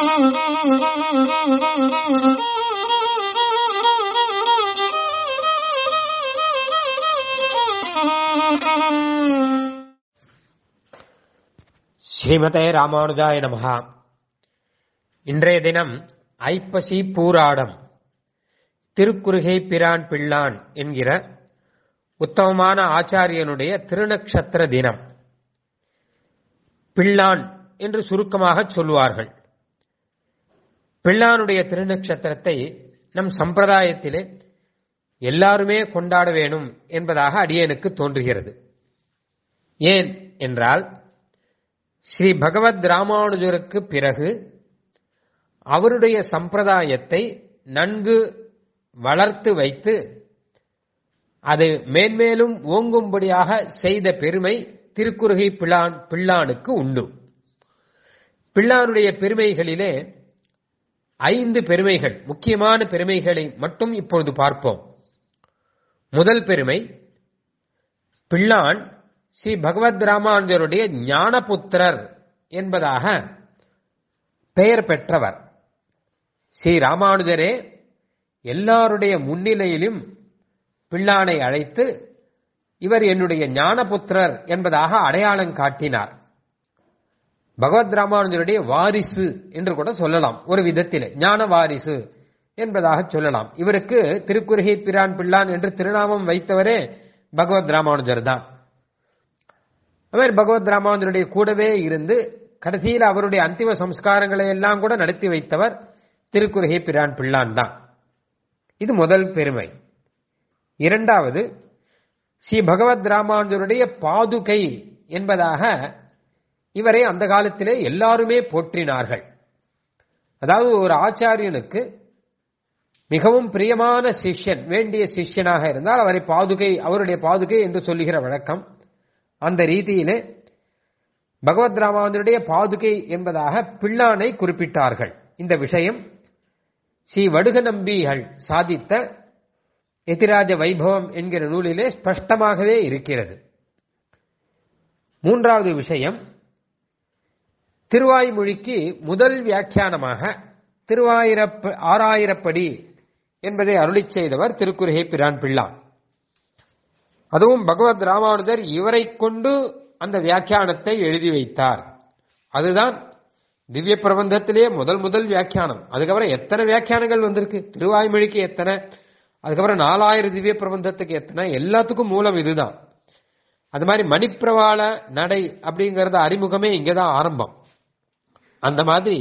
ஸ்ரீமதே ராமானுஜாய நமகா இன்றைய தினம் ஐப்பசி பூராடம் திருக்குறுகை பிரான் பிள்ளான் என்கிற உத்தமமான ஆச்சாரியனுடைய திருநக்ஷத்திர தினம் பிள்ளான் என்று சுருக்கமாக சொல்லுவார்கள் பிள்ளானுடைய திருநக்ஷத்திரத்தை நம் சம்பிரதாயத்திலே எல்லாருமே கொண்டாட வேணும் என்பதாக அடியனுக்கு தோன்றுகிறது ஏன் என்றால் ஸ்ரீ பகவத் ராமானுஜருக்கு பிறகு அவருடைய சம்பிரதாயத்தை நன்கு வளர்த்து வைத்து அது மேன்மேலும் ஓங்கும்படியாக செய்த பெருமை திருக்குறுகை பிள்ளான் பிள்ளானுக்கு உண்டு பிள்ளானுடைய பெருமைகளிலே ஐந்து பெருமைகள் முக்கியமான பெருமைகளை மட்டும் இப்பொழுது பார்ப்போம் முதல் பெருமை பிள்ளான் ஸ்ரீ பகவத் ராமானுஜருடைய ஞானபுத்திரர் என்பதாக பெயர் பெற்றவர் ஸ்ரீ ராமானுஜரே எல்லாருடைய முன்னிலையிலும் பிள்ளானை அழைத்து இவர் என்னுடைய ஞானபுத்திரர் என்பதாக அடையாளம் காட்டினார் பகவத் ராமானுஜருடைய வாரிசு என்று கூட சொல்லலாம் ஒரு விதத்திலே ஞான வாரிசு என்பதாக சொல்லலாம் இவருக்கு திருக்குறுகை பிரான் பிள்ளான் என்று திருநாமம் வைத்தவரே பகவத் ராமானுஜர் தான் அவர் பகவத் ராமானுஜருடைய கூடவே இருந்து கடைசியில் அவருடைய அந்திம சம்ஸ்காரங்களை எல்லாம் கூட நடத்தி வைத்தவர் திருக்குறுகை பிரான் பிள்ளான் தான் இது முதல் பெருமை இரண்டாவது ஸ்ரீ பகவத் ராமானுஜருடைய பாதுகை என்பதாக இவரை அந்த காலத்திலே எல்லாருமே போற்றினார்கள் அதாவது ஒரு ஆச்சாரியனுக்கு மிகவும் பிரியமான சிஷ்யன் வேண்டிய சிஷ்யனாக இருந்தால் அவரை பாதுகை அவருடைய பாதுகை என்று சொல்லுகிற வழக்கம் அந்த ரீதியிலே பகவத் ராமானுஜருடைய பாதுகை என்பதாக பிள்ளானை குறிப்பிட்டார்கள் இந்த விஷயம் ஸ்ரீ வடுக நம்பிகள் சாதித்த எதிராஜ வைபவம் என்கிற நூலிலே ஸ்பஷ்டமாகவே இருக்கிறது மூன்றாவது விஷயம் திருவாய்மொழிக்கு முதல் வியாக்கியானமாக திருவாயிரப்ப ஆறாயிரப்படி என்பதை அருளி செய்தவர் திருக்குறுகை பிரான் பிள்ளான் அதுவும் பகவத் ராமானுஜர் இவரை கொண்டு அந்த வியாக்கியானத்தை எழுதி வைத்தார் அதுதான் திவ்ய பிரபந்தத்திலேயே முதல் முதல் வியாக்கியானம் அதுக்கப்புறம் எத்தனை வியாக்கியானங்கள் வந்திருக்கு திருவாய்மொழிக்கு எத்தனை அதுக்கப்புறம் நாலாயிரம் திவ்ய பிரபந்தத்துக்கு எத்தனை எல்லாத்துக்கும் மூலம் இதுதான் அது மாதிரி மணிப்பிரவாள நடை அப்படிங்கறத அறிமுகமே இங்கதான் ஆரம்பம் அந்த மாதிரி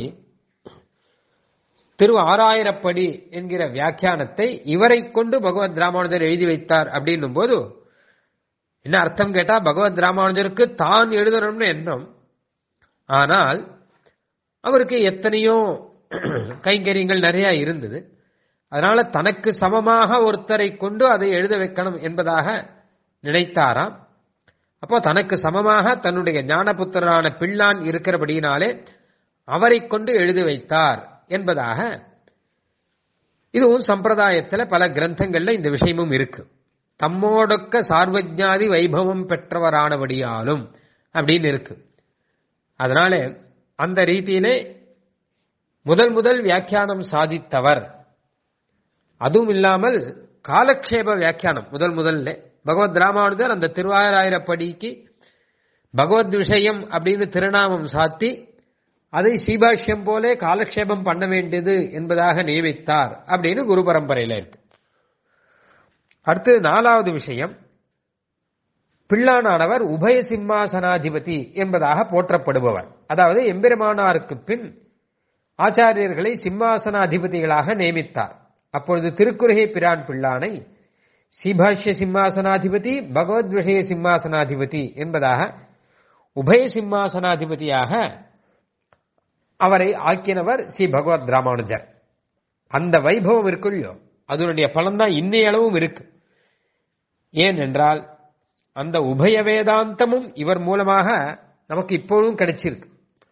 திரு ஆறாயிரப்படி என்கிற வியாக்கியானத்தை இவரை கொண்டு பகவத் ராமானுஜர் எழுதி வைத்தார் அப்படின்னும் போது என்ன அர்த்தம் கேட்டா பகவத் ராமானுஜருக்கு தான் எழுதணும்னு எண்ணம் ஆனால் அவருக்கு எத்தனையோ கைங்கரியங்கள் நிறைய இருந்தது அதனால தனக்கு சமமாக ஒருத்தரை கொண்டு அதை எழுத வைக்கணும் என்பதாக நினைத்தாராம் அப்போ தனக்கு சமமாக தன்னுடைய ஞானபுத்திரரான பிள்ளான் இருக்கிறபடியினாலே அவரை கொண்டு எழுதி வைத்தார் என்பதாக இதுவும் சம்பிரதாயத்தில் பல கிரந்தங்கள்ல இந்த விஷயமும் இருக்கு தம்மோடொக்க சார்வஜாதி வைபவம் பெற்றவரானபடியாலும் அப்படின்னு இருக்கு அதனால அந்த ரீதியிலே முதல் முதல் வியாக்கியானம் சாதித்தவர் அதுவும் இல்லாமல் காலக்ஷேப வியாக்கியானம் முதல் முதல்ல பகவத் ராமானுஜர் அந்த திருவாயிராயிரப்படிக்கு பகவத் விஷயம் அப்படின்னு திருநாமம் சாத்தி அதை சீபாஷ்யம் போலே காலக்ஷேபம் பண்ண வேண்டியது என்பதாக நியமித்தார் அப்படின்னு குரு பரம்பரையில இருக்கு அடுத்து நாலாவது விஷயம் பிள்ளானானவர் உபய சிம்மாசனாதிபதி என்பதாக போற்றப்படுபவர் அதாவது எம்பெருமானாருக்கு பின் ஆச்சாரியர்களை சிம்மாசனாதிபதிகளாக நியமித்தார் அப்பொழுது திருக்குறுகை பிரான் பிள்ளானை சீபாஷ்ய சிம்மாசனாதிபதி பகவத் விஷய சிம்மாசனாதிபதி என்பதாக உபய சிம்மாசனாதிபதியாக அவரை ஆக்கினவர் ஸ்ரீ பகவத் ராமானுஜர் அந்த வைபவம் இருக்குள்ளோ அதனுடைய பலன்தான் இன்னைய அளவும் இருக்கு ஏன் என்றால் அந்த உபய வேதாந்தமும் இவர் மூலமாக நமக்கு இப்பொழுதும் கிடைச்சிருக்கு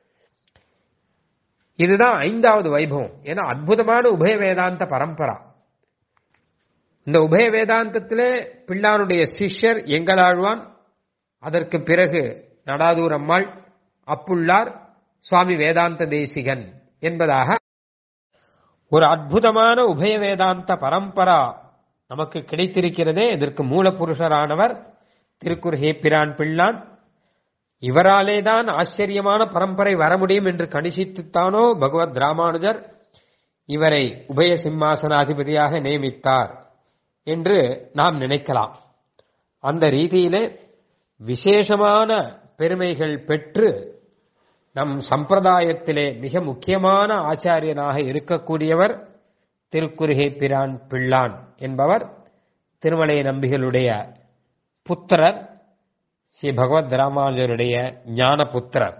இதுதான் ஐந்தாவது வைபவம் ஏன்னா அற்புதமான உபய வேதாந்த பரம்பரா இந்த உபய வேதாந்தத்திலே பிள்ளானுடைய சிஷ்யர் எங்களாழ்வான் அதற்கு பிறகு நடாதூர் அம்மாள் அப்புள்ளார் சுவாமி வேதாந்த தேசிகன் என்பதாக ஒரு அற்புதமான உபய வேதாந்த பரம்பரா நமக்கு கிடைத்திருக்கிறதே இதற்கு மூலபுருஷரானவர் திருக்குறுகே பிரான் பிள்ளான் இவராலே தான் ஆச்சரியமான பரம்பரை வர முடியும் என்று கணிசித்துத்தானோ பகவத் ராமானுஜர் இவரை உபய சிம்மாசனாதிபதியாக நியமித்தார் என்று நாம் நினைக்கலாம் அந்த ரீதியிலே விசேஷமான பெருமைகள் பெற்று நம் சம்பிரதாயத்திலே மிக முக்கியமான ஆச்சாரியனாக இருக்கக்கூடியவர் திருக்குறுகை பிரான் பிள்ளான் என்பவர் திருமலை நம்பிகளுடைய புத்திரர் ஸ்ரீ பகவத் ராமானுஜருடைய ஞான புத்திரர்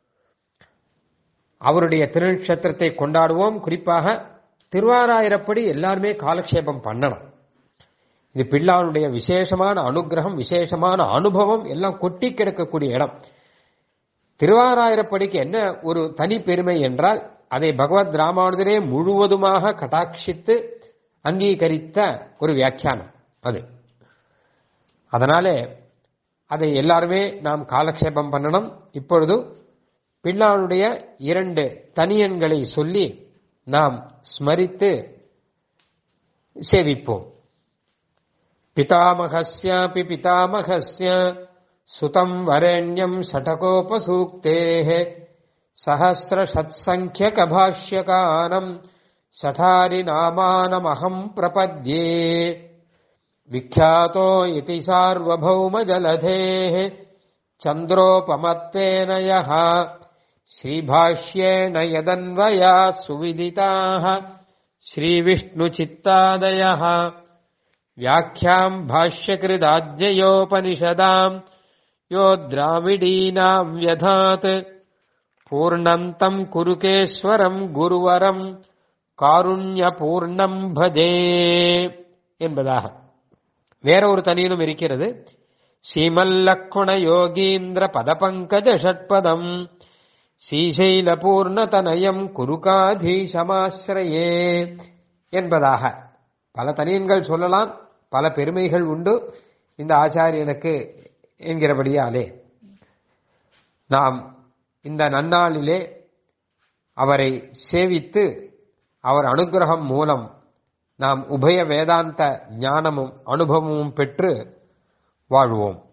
அவருடைய திருநட்சத்திரத்தை கொண்டாடுவோம் குறிப்பாக திருவாராயிரப்படி எல்லாருமே காலக்ஷேபம் பண்ணணும் இது பிள்ளானுடைய விசேஷமான அனுகிரகம் விசேஷமான அனுபவம் எல்லாம் கொட்டி கிடக்கக்கூடிய இடம் திருவாராயிரப்படிக்கு என்ன ஒரு தனி பெருமை என்றால் அதை பகவத் ராமானுஜரே முழுவதுமாக கட்டாட்சித்து அங்கீகரித்த ஒரு வியாக்கியானம் அது அதனாலே அதை எல்லாருமே நாம் காலக்ஷேபம் பண்ணணும் இப்பொழுது பிள்ளானுடைய இரண்டு தனியன்களை சொல்லி நாம் ஸ்மரித்து சேவிப்போம் பிதாமகஸ்யாபி பிதாமகஸ்ய சுதம் வரேண்யம் ஷடகோபசூக்தேः सहस्रषत्सङ्ख्यकभाष्यकानम् शठारिनामानमहम् प्रपद्ये विख्यातो इति सार्वभौमजलधेः चन्द्रोपमत्तेन यः श्रीभाष्येण यदन्वयात् सुविदिताः श्रीविष्णुचित्तादयः व्याख्याम् भाष्यकृदाद्ययोपनिषदाम् यो द्राविडीनाम् व्यधात् பூர்ணந்தம் குருகேஸ்வரம் குருவரம் காருண்ய பூர்ணம் பஜே என்பதாக வேற ஒரு தனியிலும் இருக்கிறது ஸ்ரீமல்லக்குண யோகீந்திர பதபங்கஜ ஷட்பதம் ஸ்ரீசைல பூர்ணதனயம் குருகாதீசமாசிரயே என்பதாக பல தனியன்கள் சொல்லலாம் பல பெருமைகள் உண்டு இந்த ஆச்சாரியனுக்கு என்கிறபடியாலே நாம் இந்த நன்னாளிலே அவரை சேவித்து அவர் அனுகிரகம் மூலம் நாம் உபய வேதாந்த ஞானமும் அனுபவமும் பெற்று வாழ்வோம்